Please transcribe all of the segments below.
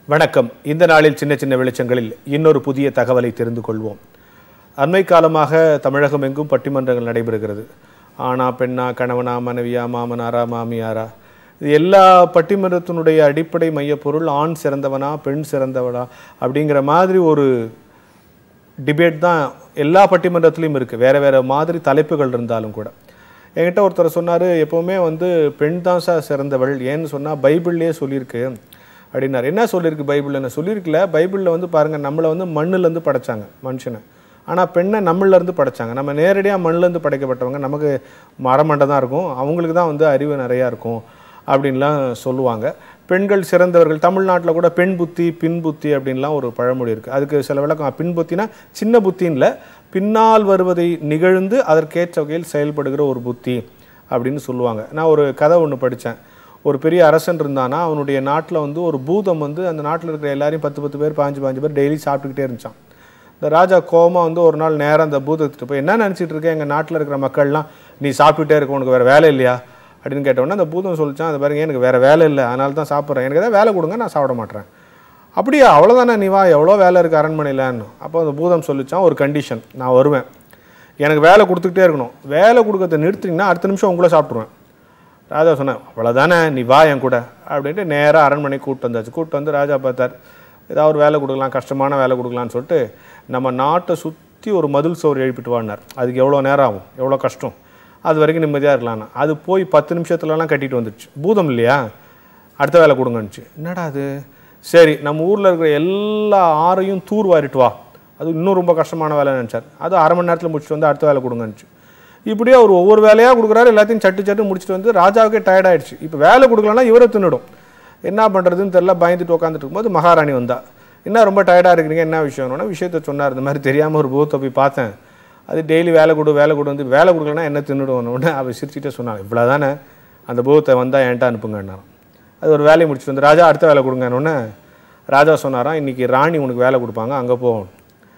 வணக்கம் இந்த நாளில் சின்ன சின்ன வெளிச்சங்களில் இன்னொரு புதிய தகவலை தெரிந்து கொள்வோம் அண்மை காலமாக தமிழகம் எங்கும் பட்டிமன்றங்கள் நடைபெறுகிறது ஆணா பெண்ணா கணவனா மனைவியா மாமனாரா மாமியாரா இது எல்லா பட்டிமன்றத்தினுடைய அடிப்படை மையப்பொருள் ஆண் சிறந்தவனா பெண் சிறந்தவனா அப்படிங்கிற மாதிரி ஒரு டிபேட் தான் எல்லா பட்டிமன்றத்துலையும் இருக்குது வேறு வேறு மாதிரி தலைப்புகள் இருந்தாலும் கூட என்கிட்ட ஒருத்தர் சொன்னார் எப்போவுமே வந்து பெண் தான் சார் சிறந்தவள் ஏன்னு சொன்னால் பைபிள்லேயே சொல்லியிருக்கு அப்படின்னாரு என்ன சொல்லியிருக்கு பைபிளில் என்ன சொல்லியிருக்கல பைபிளில் வந்து பாருங்கள் நம்மளை வந்து மண்ணுலேருந்து படைச்சாங்க மனுஷனை ஆனால் பெண்ணை நம்மளிலேருந்து படைச்சாங்க நம்ம நேரடியாக மண்ணுலேருந்து படைக்கப்பட்டவங்க நமக்கு மரமண்டை தான் இருக்கும் அவங்களுக்கு தான் வந்து அறிவு நிறையா இருக்கும் அப்படின்லாம் சொல்லுவாங்க பெண்கள் சிறந்தவர்கள் தமிழ்நாட்டில் கூட பெண் புத்தி பின் புத்தி அப்படின்லாம் ஒரு பழமொழி இருக்குது அதுக்கு சில விளக்கம் பின் புத்தினா சின்ன புத்தின்னு இல்லை பின்னால் வருவதை நிகழ்ந்து அதற்கேற்ற வகையில் செயல்படுகிற ஒரு புத்தி அப்படின்னு சொல்லுவாங்க நான் ஒரு கதை ஒன்று படித்தேன் ஒரு பெரிய அரசன் இருந்தானா அவனுடைய நாட்டில் வந்து ஒரு பூதம் வந்து அந்த நாட்டில் இருக்கிற எல்லாரையும் பத்து பத்து பேர் பாஞ்சு பாஞ்சு பேர் டெய்லி சாப்பிட்டுக்கிட்டே இருந்துச்சான் இந்த ராஜா கோமா வந்து ஒரு நாள் நேரம் அந்த பூதத்துட்டு போய் என்ன நினச்சிட்டு இருக்கேன் எங்கள் நாட்டில் இருக்கிற மக்கள்லாம் நீ சாப்பிட்டுட்டே இருக்க உனக்கு வேறு வேலை இல்லையா அப்படின்னு கேட்டோன்னே அந்த பூதம் சொல்லிச்சான் அது பாருங்க எனக்கு வேறு வேலை இல்லை அதனால தான் சாப்பிட்றேன் எனக்கு ஏதாவது வேலை கொடுங்க நான் சாப்பிட மாட்டேன் அப்படியா அவ்வளோதானே நீ வா எவ்வளோ வேலை இருக்குது அரண்மனையிலன்னு அப்போ அந்த பூதம் சொல்லிச்சான் ஒரு கண்டிஷன் நான் வருவேன் எனக்கு வேலை கொடுத்துக்கிட்டே இருக்கணும் வேலை கொடுக்கறத நிறுத்திங்கன்னா அடுத்த நிமிஷம் உங்களை சாப்பிட்ருவேன் ராஜா சொன்னேன் அவ்வளோதானே நீ வா என் கூட அப்படின்ட்டு நேராக அரண்மனை கூப்பிட்டு வந்தாச்சு கூப்பிட்டு வந்து ராஜா பார்த்தார் ஏதாவது ஒரு வேலை கொடுக்கலாம் கஷ்டமான வேலை கொடுக்கலான்னு சொல்லிட்டு நம்ம நாட்டை சுற்றி ஒரு மதில் சோறு எழுப்பிட்டு வாடினார் அதுக்கு எவ்வளோ நேரம் ஆகும் எவ்வளோ கஷ்டம் அது வரைக்கும் நிம்மதியாக இருக்கலாம்னா அது போய் பத்து நிமிஷத்துலலாம் கட்டிட்டு வந்துடுச்சு பூதம் இல்லையா அடுத்த வேலை கொடுங்கன்னுச்சு என்னடா அது சரி நம்ம ஊரில் இருக்கிற எல்லா ஆறையும் தூர் வாரிட்டு வா அது இன்னும் ரொம்ப கஷ்டமான வேலை நினச்சார் அது அரை மணி நேரத்தில் முடிச்சுட்டு வந்து அடுத்த வேலை கொடுங்கன்னுச்சு இப்படியே அவர் ஒவ்வொரு வேலையாக கொடுக்குறாரு எல்லாத்தையும் சட்டு சட்டு முடிச்சுட்டு வந்து ராஜாவுக்கே டயர்ட் ஆயிடுச்சு இப்போ வேலை கொடுக்கலன்னா இவரை தின்னுடும் என்ன பண்ணுறதுன்னு தெரியல பயந்துட்டு உட்காந்துட்டு இருக்கும்போது மகாராணி வந்தா என்ன ரொம்ப டயர்டாக இருக்கிறீங்க என்ன விஷயம்னா விஷயத்த சொன்னார் இந்த மாதிரி தெரியாமல் ஒரு பூத்தை போய் பார்த்தேன் அது டெய்லி வேலை கொடு வேலை கொடு வந்து வேலை கொடுக்கலன்னா என்ன தின்னுடுவோன்னு உடனே அவள் சிரிச்சுட்டே சொன்னாங்க இவ்வளோ தானே அந்த பூத்தை வந்தால் என்கிட்ட அனுப்புங்கன்னாராம் அது ஒரு வேலையை முடிச்சுட்டு வந்து ராஜா அடுத்த வேலை கொடுங்கன்னு ராஜா சொன்னாராம் இன்றைக்கி ராணி உனக்கு வேலை கொடுப்பாங்க அங்கே போகணும்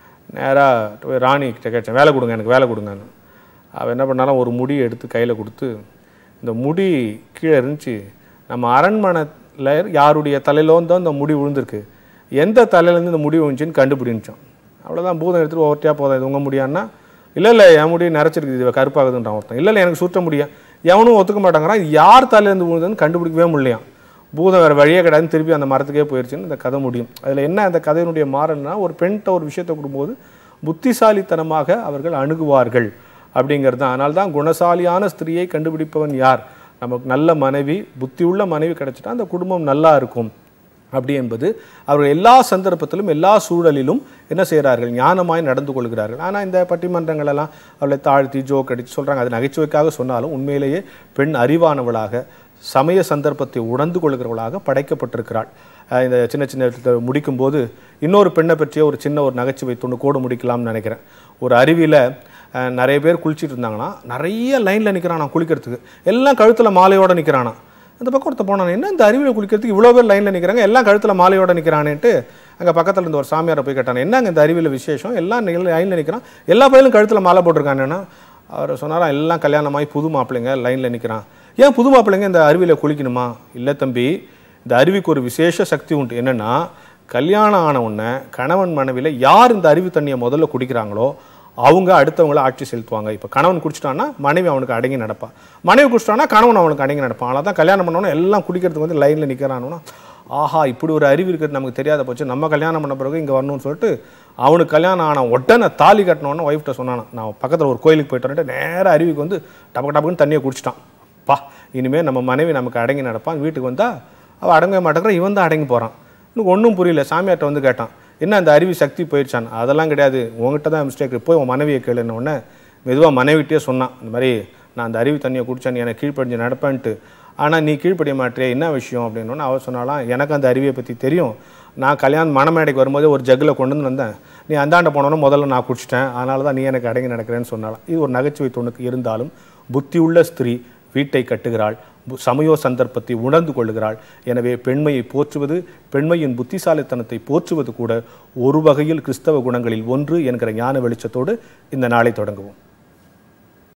நேராக போய் ராணி கிட்ட கேட்டேன் வேலை கொடுங்க எனக்கு வேலை கொடுங்கன்னு அவள் என்ன பண்ணாலும் ஒரு முடியை எடுத்து கையில் கொடுத்து இந்த முடி கீழே இருந்துச்சு நம்ம அரண்மனையில் யாருடைய தலையிலோந்து இந்த முடி விழுந்திருக்கு எந்த தலையிலேருந்து இந்த முடி விழுந்துச்சின்னு கண்டுபிடிச்சோம் அவ்வளோதான் பூதம் எடுத்துகிட்டு ஒவ்வொருத்தையாக போதும் இது உங்கள் முடியான்னா இல்லை இல்லை என் முடி நிறச்சிருக்கு இது கருப்பாகுதுன்றான் ஒருத்தன் இல்லை இல்லை எனக்கு சுட்ட முடியும் எவனும் ஒத்துக்க மாட்டாங்கிறான் இது யார் தலையிலேருந்து விழுதுன்னு கண்டுபிடிக்கவே முடியலையாம் பூதம் வேறு வழியே கிடையாது திருப்பி அந்த மரத்துக்கே போயிடுச்சுன்னு இந்த கதை முடியும் அதில் என்ன அந்த கதையினுடைய மாறல்னா ஒரு பெண்கிட்ட ஒரு விஷயத்தை கொடுக்கும்போது புத்திசாலித்தனமாக அவர்கள் அணுகுவார்கள் அப்படிங்கிறது தான் அதனால தான் குணசாலியான ஸ்திரியை கண்டுபிடிப்பவன் யார் நமக்கு நல்ல மனைவி புத்தியுள்ள மனைவி கிடைச்சிட்டா அந்த குடும்பம் நல்லா இருக்கும் அப்படி என்பது அவர்கள் எல்லா சந்தர்ப்பத்திலும் எல்லா சூழலிலும் என்ன செய்கிறார்கள் ஞானமாய் நடந்து கொள்கிறார்கள் ஆனால் இந்த பட்டிமன்றங்கள் எல்லாம் அவளை தாழ்த்தி ஜோக் அடித்து சொல்கிறாங்க அது நகைச்சுவைக்காக சொன்னாலும் உண்மையிலேயே பெண் அறிவானவளாக சமய சந்தர்ப்பத்தை உணர்ந்து கொள்கிறவளாக படைக்கப்பட்டிருக்கிறாள் அஹ் இந்த சின்ன சின்ன இடத்துல முடிக்கும்போது இன்னொரு பெண்ணை பற்றிய ஒரு சின்ன ஒரு நகைச்சுவை துண்டு கோடு முடிக்கலாம்னு நினைக்கிறேன் ஒரு அருவியில் அஹ், நிறைய பேர் குளிச்சிட்டு இருந்தாங்கன்னா நிறைய லைனில் நிற்கிறானா குளிக்கிறதுக்கு எல்லாம் கழுத்தில் மாலையோடு நிற்கிறானா அந்த பக்கம் ஒருத்த போனான் என்ன இந்த அருவியில் குளிக்கிறதுக்கு இவ்வளோ பேர் லைனில் நிற்கிறாங்க எல்லாம் கழுத்தில் மாலையோட நிற்கிறானேன்ட்டு அங்கே பக்கத்தில் இருந்த ஒரு சாமியாரை போய் கேட்டான் என்னங்க இந்த அருவியில் விசேஷம் எல்லாம் லைனில் நிற்கிறான் எல்லா பயிலும் கழுத்தில் மாலை போட்டிருக்கானேன்னா அவர் சொன்னாராம் எல்லாம் கல்யாணமாகி புது மாப்பிள்ளைங்க லைனில் நிற்கிறான் ஏன் புது மாப்பிள்ளைங்க இந்த அருவியில் குளிக்கணுமா இல்லை தம்பி இந்த அருவிக்கு ஒரு விசேஷ சக்தி உண்டு என்னென்னா கல்யாணம் ஆன உடனே கணவன் மனைவியில் யார் இந்த அருவி தண்ணியை முதல்ல குடிக்கிறாங்களோ அவங்க அடுத்தவங்கள ஆட்சி செலுத்துவாங்க இப்போ கணவன் குடிச்சிட்டான்னா மனைவி அவனுக்கு அடங்கி நடப்பா மனைவி குடிச்சிட்டான்னா கணவன் அவனுக்கு அடங்கி நடப்பான் அதனால தான் கல்யாணம் பண்ணவொன்னே எல்லாம் குடிக்கிறதுக்கு வந்து லைனில் நிற்கிறானுன்னா ஆஹா இப்படி ஒரு அறிவு இருக்கிறது நமக்கு தெரியாத போச்சு நம்ம கல்யாணம் பண்ண பிறகு இங்கே வரணும்னு சொல்லிட்டு அவனுக்கு கல்யாணம் ஆன உடனே தாலி கட்டினோன்னு ஒய்ஃப்ட்ட சொன்னான் நான் பக்கத்தில் ஒரு கோயிலுக்கு போயிட்டு வந்துட்டு நேராக அருவிக்கு வந்து டபக்கு டபக்குன்னு தண்ணியை குடிச்சிட்டான் பா இனிமேல் நம்ம மனைவி நமக்கு அடங்கி நடப்பான் வீட்டுக்கு வந்தால் அவள் அடங்கவே மாட்டேங்கிற இவன் தான் அடங்கி போகிறான் எனக்கு ஒன்றும் புரியல சாமியார்ட்ட வந்து கேட்டான் என்ன அந்த அருவி சக்தி போயிடுச்சான் அதெல்லாம் கிடையாது உங்ககிட்ட தான் மிஸ்டேக் போய் உன் மனைவியை கேளுன்னு உடனே மெதுவாக மனைவிட்டே சொன்னான் இந்த மாதிரி நான் அந்த அருவி தண்ணியை குடிச்சேன் நீ எனக்கு கீழ்ப்படிஞ்சு நடப்பேன்ட்டு ஆனால் நீ கீழ்ப்படிய மாட்டியே என்ன விஷயம் அப்படின்னு அவள் சொன்னாலாம் எனக்கு அந்த அருவியை பற்றி தெரியும் நான் கல்யாணம் மணமேடைக்கு வரும்போது ஒரு ஜக்கில் கொண்டு வந்து வந்தேன் நீ அந்தாண்ட போனோன்னு முதல்ல நான் குடிச்சிட்டேன் அதனால தான் நீ எனக்கு அடங்கி நடக்கிறேன்னு சொன்னாலாம் இது ஒரு நகைச்சுவை துணுக்கு இருந்தாலும் புத்தியுள்ள ஸ்திரீ வீட்டை கட்டுகிறாள் பு- சமயோ சந்தர்ப்பத்தை உணர்ந்து கொள்ளுகிறாள் எனவே பெண்மையை போற்றுவது பெண்மையின் புத்திசாலித்தனத்தை போற்றுவது கூட ஒரு வகையில் கிறிஸ்தவ குணங்களில் ஒன்று என்கிற ஞான வெளிச்சத்தோடு இந்த நாளை தொடங்குவோம்